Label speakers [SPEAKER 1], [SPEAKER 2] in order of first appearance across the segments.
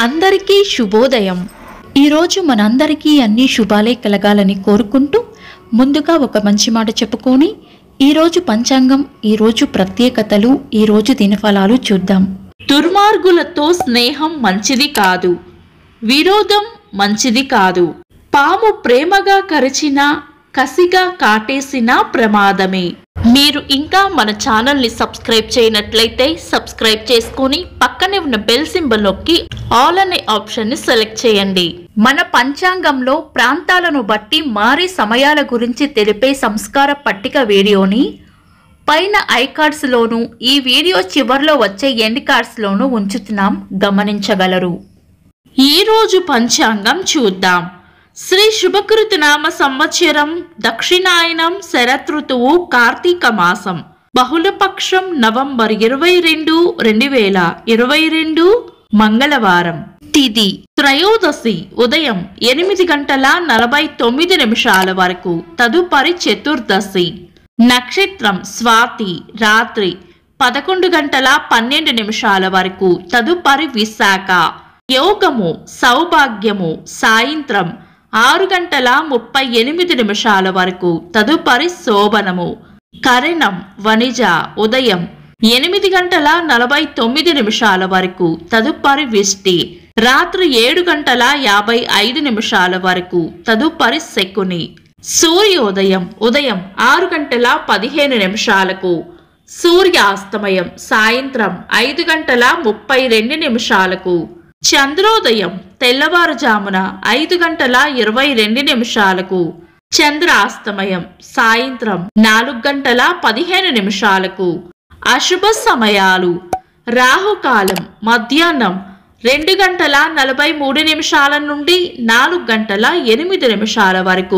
[SPEAKER 1] అందరికీ శుభోదయం ఈరోజు మనందరికీ అన్ని శుభాలే కలగాలని కోరుకుంటూ ముందుగా ఒక మంచి మాట చెప్పుకొని ఈరోజు పంచాంగం ఈరోజు ప్రత్యేకతలు ఈరోజు దినఫలాలు చూద్దాం
[SPEAKER 2] దుర్మార్గులతో స్నేహం మంచిది కాదు విరోధం మంచిది కాదు పాము ప్రేమగా కరిచినా కసిగా కాటేసినా ప్రమాదమే మీరు ఇంకా మన ఛానల్ని సబ్స్క్రైబ్ చేయనట్లయితే సబ్స్క్రైబ్ చేసుకొని పక్కనే ఉన్న బెల్ సింబల్ నొక్కి ఆల్ అనే ఆప్షన్ని సెలెక్ట్ చేయండి
[SPEAKER 1] మన పంచాంగంలో ప్రాంతాలను బట్టి మారే సమయాల గురించి తెలిపే సంస్కార పట్టిక వీడియోని పైన ఐ కార్డ్స్లోను ఈ వీడియో చివర్లో వచ్చే ఎండ్ కార్డ్స్లోను ఉంచుతున్నాం గమనించగలరు
[SPEAKER 2] ఈ రోజు పంచాంగం చూద్దాం శ్రీ శుభకృతి నామ సంవత్సరం దక్షిణాయనం శరతృతువు కార్తీక మాసం బహుళపక్షం నవంబర్ ఇరవై రెండు రెండు వేల ఇరవై రెండు మంగళవారం తిది త్రయోదశి ఉదయం ఎనిమిది గంటల నలభై తొమ్మిది నిమిషాల వరకు తదుపరి చతుర్దశి నక్షత్రం స్వాతి రాత్రి పదకొండు గంటల పన్నెండు నిమిషాల వరకు తదుపరి విశాఖ యోగము సౌభాగ్యము సాయంత్రం ఆరు గంటల ముప్పై ఎనిమిది నిమిషాల వరకు తదుపరి శోభనము కరణం వణిజ ఉదయం ఎనిమిది గంటల నలభై తొమ్మిది నిమిషాల వరకు తదుపరి విష్టి రాత్రి ఏడు గంటల యాభై ఐదు నిమిషాల వరకు తదుపరి శకుని సూర్యోదయం ఉదయం ఆరు గంటల పదిహేను నిమిషాలకు సూర్యాస్తమయం సాయంత్రం ఐదు గంటల ముప్పై రెండు నిమిషాలకు చంద్రోదయం తెల్లవారుజామున ఐదు గంటల ఇరవై రెండు నిమిషాలకు చంద్రాస్తమయం సాయంత్రం నాలుగు గంటల పదిహేను నిమిషాలకు అశుభ సమయాలు రాహుకాలం మధ్యాహ్నం రెండు గంటల నలభై మూడు నిమిషాల నుండి నాలుగు గంటల ఎనిమిది నిమిషాల వరకు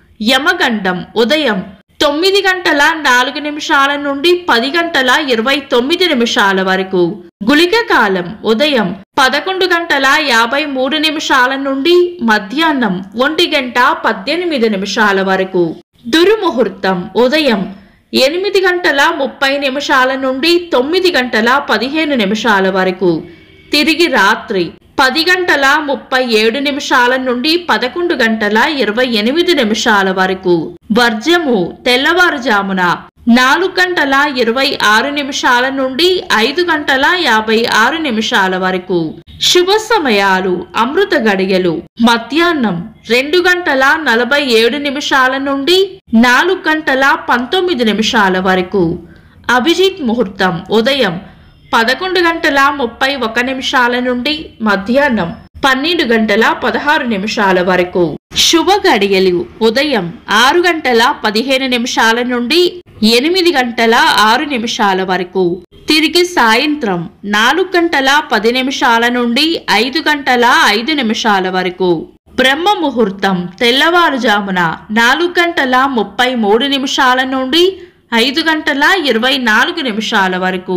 [SPEAKER 2] యమగండం ఉదయం తొమ్మిది గంటల నాలుగు నిమిషాల నుండి పది గంటల ఇరవై తొమ్మిది నిమిషాల వరకు గుళిక కాలం ఉదయం పదకొండు గంటల యాభై మూడు నిమిషాల నుండి మధ్యాహ్నం ఒంటి గంట పద్దెనిమిది నిమిషాల వరకు దుర్ముహూర్తం ఉదయం ఎనిమిది గంటల ముప్పై నిమిషాల నుండి తొమ్మిది గంటల పదిహేను నిమిషాల వరకు తిరిగి రాత్రి పది గంటల ముప్పై ఏడు నిమిషాల నుండి పదకొండు గంటల ఇరవై ఎనిమిది నిమిషాల వరకు వర్జము తెల్లవారుజామున నాలుగు గంటల ఇరవై ఆరు నిమిషాల నుండి ఐదు గంటల యాభై ఆరు నిమిషాల వరకు శుభ సమయాలు అమృత గడియలు మధ్యాహ్నం రెండు గంటల నలభై ఏడు నిమిషాల నుండి నాలుగు గంటల పంతొమ్మిది నిమిషాల వరకు అభిజిత్ ముహూర్తం ఉదయం పదకొండు గంటల ముప్పై ఒక నిమిషాల నుండి మధ్యాహ్నం పన్నెండు గంటల పదహారు నిమిషాల వరకు శుభ గడియలు ఉదయం ఆరు గంటల పదిహేను నిమిషాల నుండి ఎనిమిది గంటల ఆరు నిమిషాల వరకు తిరిగి సాయంత్రం నాలుగు గంటల పది నిమిషాల నుండి ఐదు గంటల ఐదు నిమిషాల వరకు బ్రహ్మ ముహూర్తం తెల్లవారుజామున నాలుగు గంటల ముప్పై మూడు నిమిషాల నుండి ఐదు గంటల ఇరవై నాలుగు నిమిషాల వరకు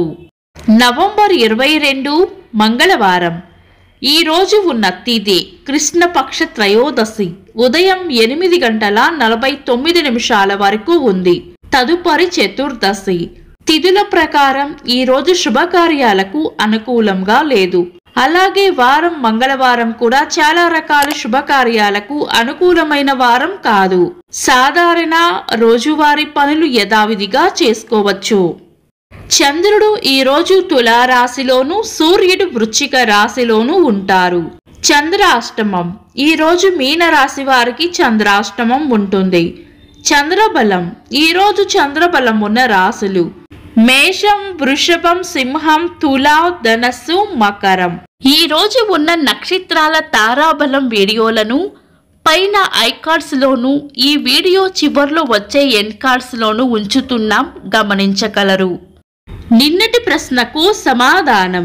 [SPEAKER 2] నవంబర్ ఇరవై రెండు మంగళవారం ఈ రోజు ఉన్న తిథి కృష్ణపక్ష త్రయోదశి ఉదయం ఎనిమిది గంటల నలభై తొమ్మిది నిమిషాల వరకు ఉంది తదుపరి చతుర్దశి తిథుల ప్రకారం ఈ రోజు శుభకార్యాలకు అనుకూలంగా లేదు అలాగే వారం మంగళవారం కూడా చాలా రకాల శుభకార్యాలకు అనుకూలమైన వారం కాదు సాధారణ రోజువారీ పనులు యథావిధిగా చేసుకోవచ్చు చంద్రుడు ఈ రోజు తులారాశిలోను సూర్యుడు వృశ్చిక రాశిలోను ఉంటారు చంద్రాష్టమం ఈ రోజు మీన రాశి వారికి చంద్రాష్టమం ఉంటుంది చంద్రబలం ఈ రోజు చంద్రబలం ఉన్న రాశులు మేషం వృషభం సింహం తులా ధనస్సు మకరం ఈ రోజు ఉన్న నక్షత్రాల తారాబలం వీడియోలను పైన ఐకార్డ్స్ లోను ఈ వీడియో చివర్లో వచ్చే ఎండ్ కార్డ్స్ లోను ఉంచుతున్నాం గమనించగలరు నిన్నటి ప్రశ్నకు సమాధానం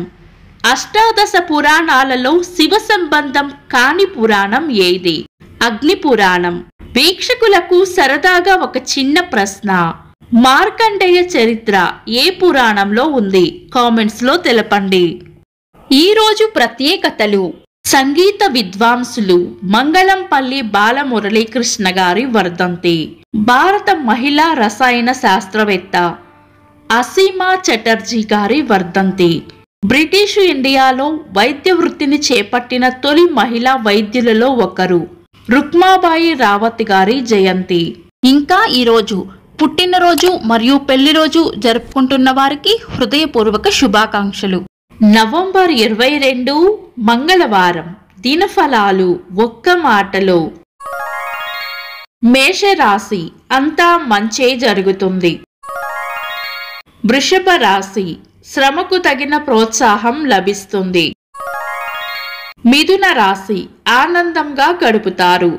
[SPEAKER 2] అష్టాదశ పురాణాలలో శివ సంబంధం కాని పురాణం ఏది అగ్ని పురాణం వీక్షకులకు సరదాగా ఒక చిన్న ప్రశ్న మార్కండేయ చరిత్ర ఏ పురాణంలో ఉంది కామెంట్స్ లో తెలపండి ఈ రోజు ప్రత్యేకతలు సంగీత విద్వాంసులు మంగళంపల్లి బాలమురళీకృష్ణ గారి వర్ధంతి భారత మహిళా రసాయన శాస్త్రవేత్త అసీమా చటర్జీ గారి వర్ధంతి బ్రిటిషు ఇండియాలో వైద్య వృత్తిని చేపట్టిన తొలి మహిళా వైద్యులలో ఒకరు రుక్మాబాయి రావత్ గారి జయంతి
[SPEAKER 1] ఇంకా ఈరోజు పుట్టినరోజు మరియు పెళ్లి రోజు జరుపుకుంటున్న వారికి హృదయపూర్వక శుభాకాంక్షలు
[SPEAKER 2] నవంబర్ ఇరవై రెండు మంగళవారం దినఫలాలు ఒక్క మాటలో మేషరాశి అంతా మంచే జరుగుతుంది వృషభ రాశి శ్రమకు తగిన ప్రోత్సాహం లభిస్తుంది మిథున రాశి ఆనందంగా గడుపుతారు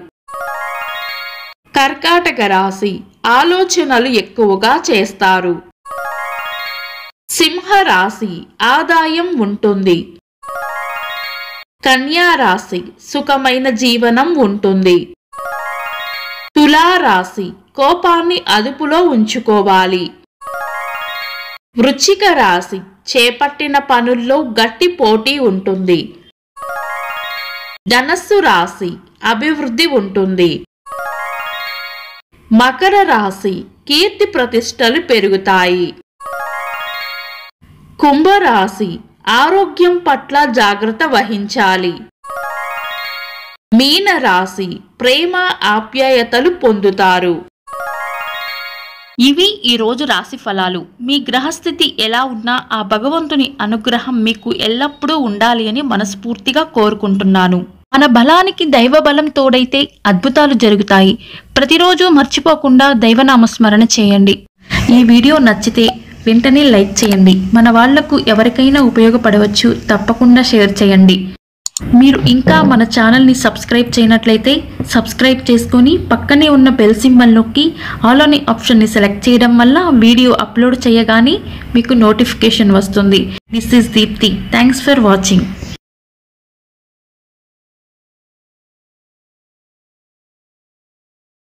[SPEAKER 2] కర్కాటక రాశి ఆలోచనలు ఎక్కువగా చేస్తారు సింహ రాశి ఆదాయం ఉంటుంది కన్యా రాశి సుఖమైన జీవనం ఉంటుంది తులా రాశి కోపాన్ని అదుపులో ఉంచుకోవాలి వృచ్చిక రాశి చేపట్టిన పనుల్లో గట్టి పోటీ ఉంటుంది ధనస్సు రాశి అభివృద్ధి ఉంటుంది మకర రాశి కీర్తి ప్రతిష్టలు పెరుగుతాయి కుంభరాశి ఆరోగ్యం పట్ల జాగ్రత్త వహించాలి మీన రాశి ప్రేమ ఆప్యాయతలు పొందుతారు
[SPEAKER 1] ఇవి ఈ రోజు రాశి ఫలాలు మీ గ్రహస్థితి ఎలా ఉన్నా ఆ భగవంతుని అనుగ్రహం మీకు ఎల్లప్పుడూ ఉండాలి అని మనస్ఫూర్తిగా కోరుకుంటున్నాను మన బలానికి దైవ బలం తోడైతే అద్భుతాలు జరుగుతాయి ప్రతిరోజు మర్చిపోకుండా దైవనామస్మరణ చేయండి ఈ వీడియో నచ్చితే వెంటనే లైక్ చేయండి మన వాళ్లకు ఎవరికైనా ఉపయోగపడవచ్చు తప్పకుండా షేర్ చేయండి మీరు ఇంకా మన ఛానల్ని సబ్స్క్రైబ్ చేయనట్లయితే సబ్స్క్రైబ్ చేసుకొని పక్కనే ఉన్న బెల్ సింబల్ నొక్కి ఆల్ అనే ఆప్షన్ని సెలెక్ట్ చేయడం వల్ల వీడియో అప్లోడ్ చేయగానే మీకు నోటిఫికేషన్ వస్తుంది this is Deepthi thanks for watching